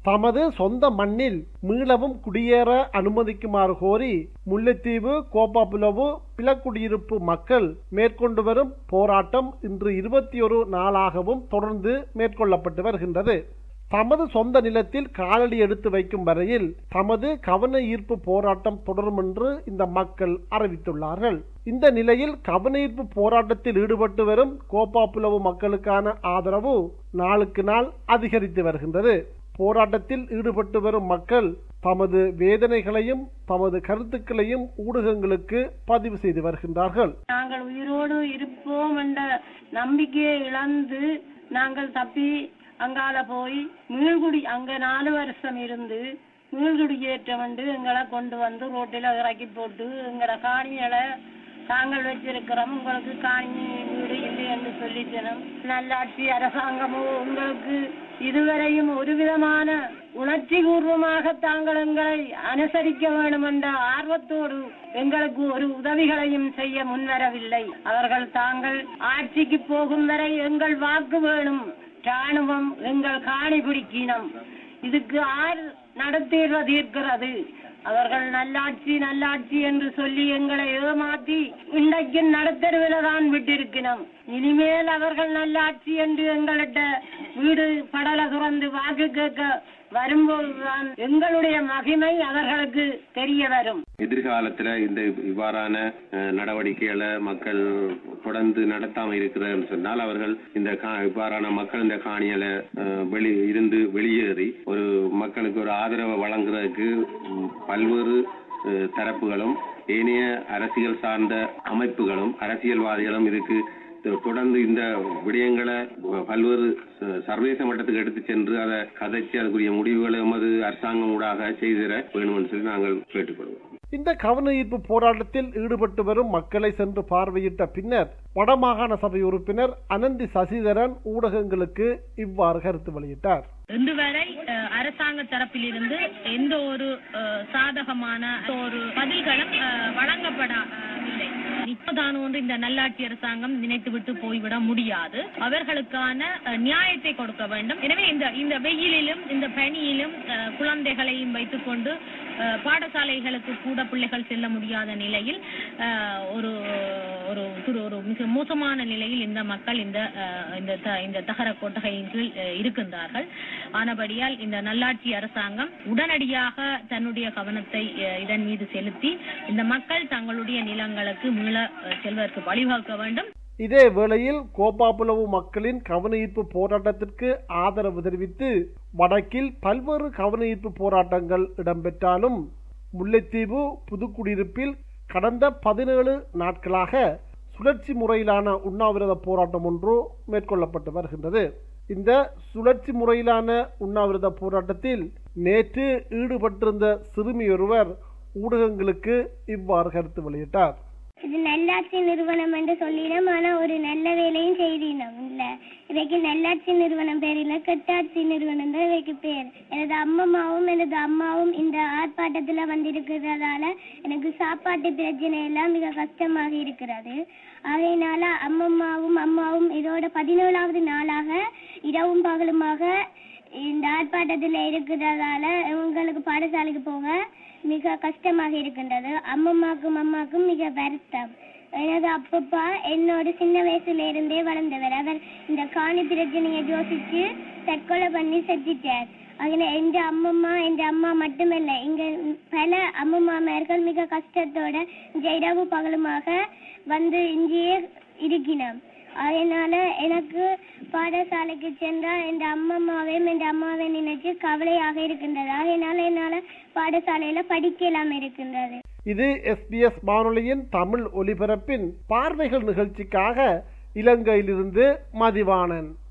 தமது சொந்த மண்ணில் மீளவும் குடியேற அனுமதிக்குமாறு கோரி முல்லைத்தீவு கோப்பாப்புலவு பிலக்குடியிருப்பு மக்கள் மேற்கொண்டு வரும் போராட்டம் இன்று இருபத்தி ஒரு நாளாகவும் தொடர்ந்து மேற்கொள்ளப்பட்டு வருகின்றது தமது சொந்த நிலத்தில் காலடி எடுத்து வைக்கும் வரையில் தமது கவன ஈர்ப்பு போராட்டம் தொடரும் என்று இந்த மக்கள் அறிவித்துள்ளார்கள் இந்த நிலையில் கவன ஈர்ப்பு போராட்டத்தில் ஈடுபட்டு வரும் கோப்பாப்புலவு மக்களுக்கான ஆதரவு நாளுக்கு நாள் அதிகரித்து வருகின்றது போராட்டத்தில் ஈடுபட்டு வரும் மக்கள் தமது வேதனைகளையும் தமது கருத்துக்களையும் ஊடகங்களுக்கு பதிவு செய்து வருகின்றார்கள் நாங்கள் உயிரோடு இருப்போம் என்ற நம்பிக்கையை இழந்து நாங்கள் தப்பி அங்கால போய் மீள்குடி அங்க நாலு வருஷம் இருந்து மீள்குடியேற்றம் வந்து எங்களை கொண்டு வந்து ரோட்டில் இறக்கி போட்டு எங்களை காணிகளை தாங்கள் வச்சிருக்கிறோம் உங்களுக்கு காணி வீடு இல்லை என்று சொல்லித்தனும் நல்லாட்சி அரசாங்கமோ உங்களுக்கு இதுவரையும் ஒரு விதமான உணர்ச்சி பூர்வமாக தாங்கள் எங்களை அனுசரிக்க வேண்டும் என்ற ஆர்வத்தோடு எங்களுக்கு ஒரு உதவிகளையும் செய்ய முன்வரவில்லை அவர்கள் தாங்கள் ஆட்சிக்கு போகும் வரை எங்கள் வாக்கு வேணும் ராணுவம் எங்கள் காணி பிடிக்கினம் இதுக்கு ஆர் நடத்தீர்வ தீர்க்கிறது அவர்கள் நல்லாட்சி நல்லாட்சி என்று சொல்லி எங்களை ஏமாத்தி இன்றைக்கு நடத்தருவில தான் விட்டிருக்கிறோம் இனிமேல் அவர்கள் நல்லாட்சி என்று எங்கள்கிட்ட வீடு படல துறந்து வாக்கு கேட்க வரும்போதுதான் எங்களுடைய மகிமை அவர்களுக்கு தெரிய வரும் எதிர்காலத்துல இந்த இவ்வாறான அஹ், நடவடிக்கைகளை மக்கள் தொடர்ந்து நடத்தாம இருக்கிறார்கள் சொன்னால் அவர்கள் இந்த கா- இவ்வாறான மக்கள் இந்த காணிகளை அஹ், வெளி இருந்து வெளியேறி ஒரு மக்களுக்கு ஒரு ஆதரவை வழங்குறதுக்கு ம், பல்வேறு அஹ், தரப்புகளும் ஏனைய அரசியல் சார்ந்த அமைப்புகளும் அரசியல்வாதிகளும் இதுக்கு தொ- தொடர்ந்து இந்த விடயங்களை பல்வேறு ச- சர்வதேச மட்டத்துக்கு எடுத்து சென்று அதை கதைச்சு அதுக்குரிய முடிவுகளை எமது அரசாங்கம் ஊடாக செய்திட வேணும்னு சொல்லி நாங்கள் கேட்டுக்கொள்வோம் இந்த கவன ஈர்ப்பு போராட்டத்தில் ஈடுபட்டு வரும் மக்களை சென்று பார்வையிட்ட பின்னர் வடமாகாண சபை உறுப்பினர் அனந்தி சசிதரன் ஊடகங்களுக்கு இவ்வாறு கருத்து வெளியிட்டார் இன்று வரை அஹ், அரசாங்க தரப்பிலிருந்து எந்த ஒரு அஹ், சாதகமான ஒரு பதில்களும் அஹ், வழங்கப்படவில்லை இப்போதான் ஒன்று இந்த நல்லாட்சி அரசாங்கம் நினைத்துவிட்டு போய்விட முடியாது அவர்களுக்கான அஹ், நியாயத்தை கொடுக்க வேண்டும் எனவே இந்த இந்த வெயிலிலும் இந்த பனியிலும் அஹ், குழந்தைகளையும் வைத்துக்கொண்டு அஹ், பாடசாலைகளுக்கு கூட பிள்ளைகள் செல்ல முடியாத நிலையில் அஹ், ஒரு ஒரு ஒரு- ஒரு மிக மோசமான நிலையில் இந்த மக்கள் இந்த அஹ், இந்த த- இந்த தகர கொட்டகையின் கீழ் அஹ், இருக்கின்றார்கள் ஆனபடியால் இந்த நல்லாட்சி அரசாங்கம் உடனடியாக தன்னுடைய கவனத்தை அஹ், இதன் மீது செலுத்தி இந்த மக்கள் தங்களுடைய நிலங்களுக்கு மீள அஹ், செல்வதற்கு வழிவகுக்க வேண்டும் இதே வேளையில் கோப்பாப்புலவு மக்களின் கவன ஈர்ப்பு போராட்டத்திற்கு ஆதரவு தெரிவித்து வடக்கில் பல்வேறு கவன ஈர்ப்பு போராட்டங்கள் இடம்பெற்றாலும் முல்லைத்தீவு புதுக்குடியிருப்பில் கடந்த பதினேழு நாட்களாக சுழற்சி முறையிலான உண்ணாவிரத போராட்டம் ஒன்று மேற்கொள்ளப்பட்டு வருகின்றது இந்த சுழற்சி முறையிலான உண்ணாவிரத போராட்டத்தில் நேற்று ஈடுபட்டிருந்த சிறுமியொருவர் ஊடகங்களுக்கு இவ்வாறு கருத்து வெளியிட்டார் இது நல்லாட்சி நிறுவனம் என்று சொல்லினோம் ஆனா ஒரு நல்ல வேலையும் செய்தினோம் இல்ல இவைக்கு நல்லாட்சி நிறுவனம் பேர் இல்ல கெட்டாட்சி நிறுவனம் தான் இவைக்கு பேர் எனது அம்மம்மாவும் எனது அம்மாவும் இந்த ஆர்ப்பாட்டத்துல வந்திருக்கிறதால எனக்கு சாப்பாட்டு பிரச்சனை எல்லாம் மிக கஷ்டமாக இருக்கிறது ஆகையினால அம்மம்மாவும் அம்மாவும் இதோட பதினேழாவது நாளாக இரவும் பகலுமாக இந்த ஆர்ப்பாட்டத்தில் இருக்கிறதால உங்களுக்கு பாடசாலைக்கு போக மிக கஷ்டமாக இருக்கின்றது அம்மம்மாக்கும் அம்மாக்கும் மிக வருத்தம் எனது அப்பப்பா என்னோட சின்ன வயசுல இருந்தே வளர்ந்தவர் அவர் இந்த காணி பிரச்சனையை யோசிச்சு தற்கொலை பண்ணி செத்துட்டார் அதில் எந்த அம்மம்மா எந்த அம்மா மட்டுமல்ல இங்க பல அம்மம்மாமார்கள் மிக கஷ்டத்தோட இந்த இரவு பகலுமாக வந்து இங்கேயே இருக்கிறோம் அதனால எனக்கு பாடசாலைக்கு சென்றால் என் அம்மம்மாவையும் என் அம்மாவை நினைச்சு கவலையாக இருக்கின்றது அதனால என்னால பாடசாலையில படிக்கலாம் இருக்கின்றது இது எஸ்பிஎஸ் வானொலியின் தமிழ் ஒலிபரப்பின் பார்வைகள் நிகழ்ச்சிக்காக இலங்கையிலிருந்து மதிவாணன்